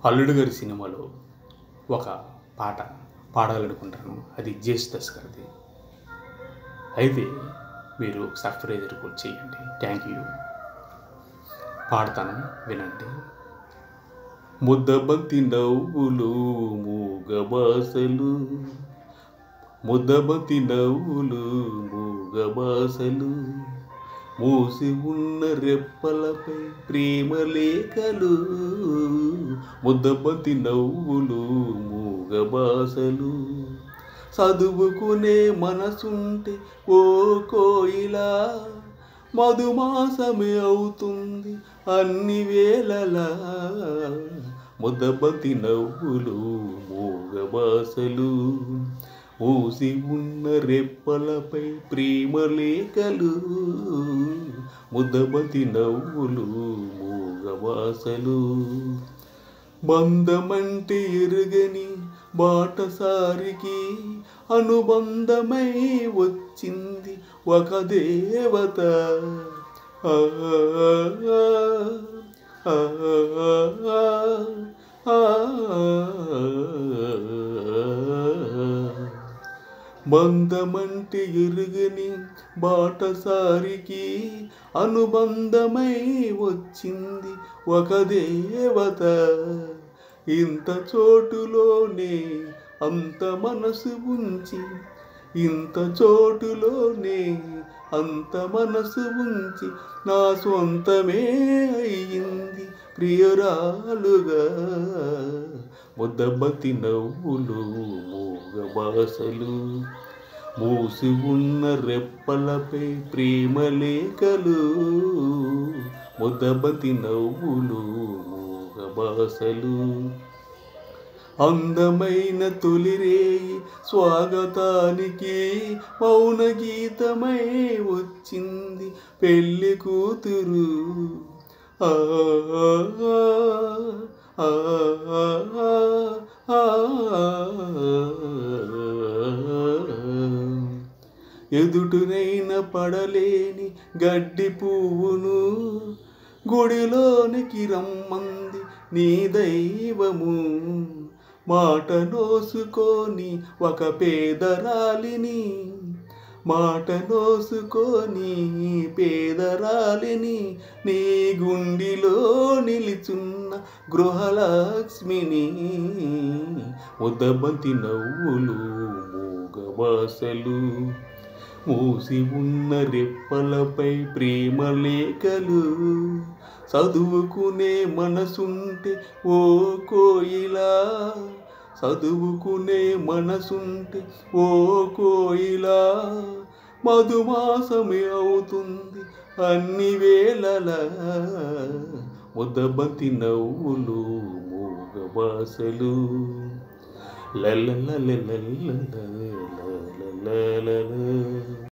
అల్లుడు గారి సినిమాలో ఒక పాట పాడాలనుకుంటాను అది జేసుదాస్ గారిది అయితే మీరు సబ్స్క్రైబర్ కూడా చేయండి థ్యాంక్ యూ పాడతాను వినండి ముద్దబంతి నవ్వులు మూగ బాసలు ముద్దబంతి నవ్వులు మూగ బాసలు మూసి ఉన్న రెప్పలపై ప్రేమ లేఖలు ముద్దబంతి నవ్వులు మూగ బాసలు చదువుకునే మనసుంటే ఓ కోయిలా మధుమాసమే అవుతుంది అన్ని వేళలా ముద్దబంతి నవ్వులు మూగ బాసలు మూసి ఉన్న రెప్పలపై ప్రేమ లేఖలు ముద్దబంతి నవ్వులు మూగ బాసలు బంధమంటే ఎరుగని బాటసారికి అనుబంధమై వచ్చింది ఒక దేవత ఆ, ఆ, ఆ, ఆ, బంధమంటే ఎరుగని బాటసారికి అనుబంధమై వచ్చింది ఒక దేవత ఇంత చోటులోనే అంత మనసు ఉంచి ఇంత చోటులోనే అంత మనసు ఉంచి నా సొంతమే అయ్యింది ప్రియురాలుగా ముద్దబతి నవ్వులు మూగ బాసలు మూసి ఉన్న రెప్పలపై ప్రేమ లేఖలు ముద్దబతి నవ్వులు మూగ బాసలు అందమైన తొలిరేయి స్వాగతానికి మౌన గీతమై వచ్చింది పెళ్లి కూతురు ఆ, ఆ, ఆ, ఆ, ఎదుటునైన పడలేని గడ్డి పువ్వును గుడిలోనికి రమ్మంది నీ దైవము మాట నోసుకొని ఒక పేదరాలిని మాట నోసుకొని పేదరాలిని నీ గుండిలో నిలిచున్న గృహలక్ష్మిని ముద్దబంతి నవ్వులు మూగబాసలు మూసి ఉన్న రెప్పలపై ప్రేమ లేఖలు చదువుకునే మనసుంటే ఓ కోయిలా చదువుకునే మనసుంటే ఓ కోయిలా మధుమాసమే అవుతుంది అన్ని వేళలా ముద్దబంతి నవ్వులు మూగ బాసలు లల